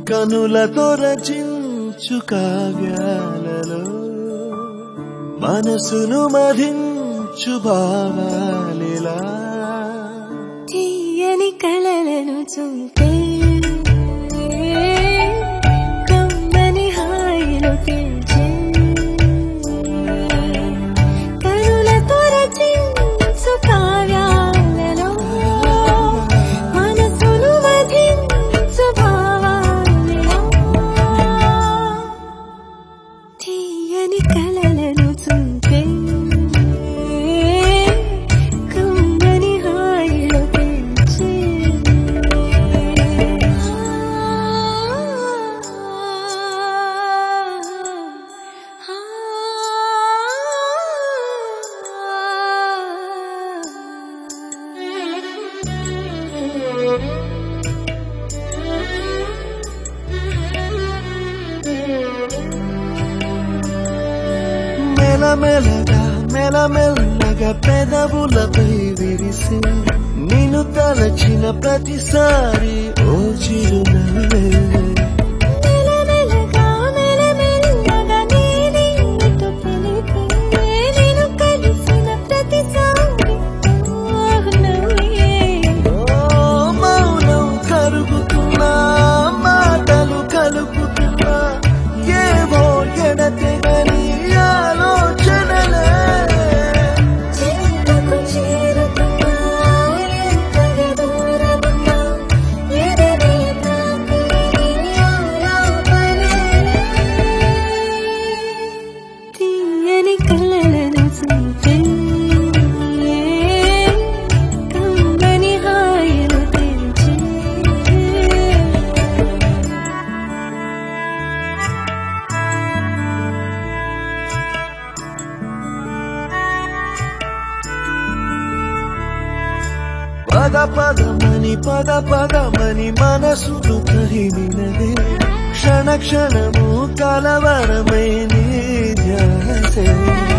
కనులతో రచించు కావ్యాలలో మనసును మధించు భావాలిలా తీయని కలలను చూపే కమ్మని హాయిలో తేల్చే కనులతో రచించు కావ్యాలలో మనసును వధించు భావాలలో తీయని కలలను చూపే కమ్మని హాయిలో పెంచే మెలమెలగా మెలమెల్లగా పెదవులపై విరిసి నిన్ను తలచిన ప్రతిసారి ఓ చిరునవ్వే మెల్లమెల్లగా మెల్లమెల్లగా నేనే నీతో పిలిపే నేను కలిసిన ప్రతిసారి ఓ నవ్వే ఓ మౌనం కరుగుతున్నా మాటలు కలుపుతున్నా ఏవో ఎడతెగని ఆలోచనలే చెంతకు చేరుతున్నా ఎంతగా దూరమున్నా ఎదనే తాకిని ఆలాపనే తీయని కలలను చూపే కమ్మని హాయిలు తెరిచే పద పదమని పద పదమని మనసును కరిమినదే క్షణ క్షణము కలవరమై నీ ధ్యాసే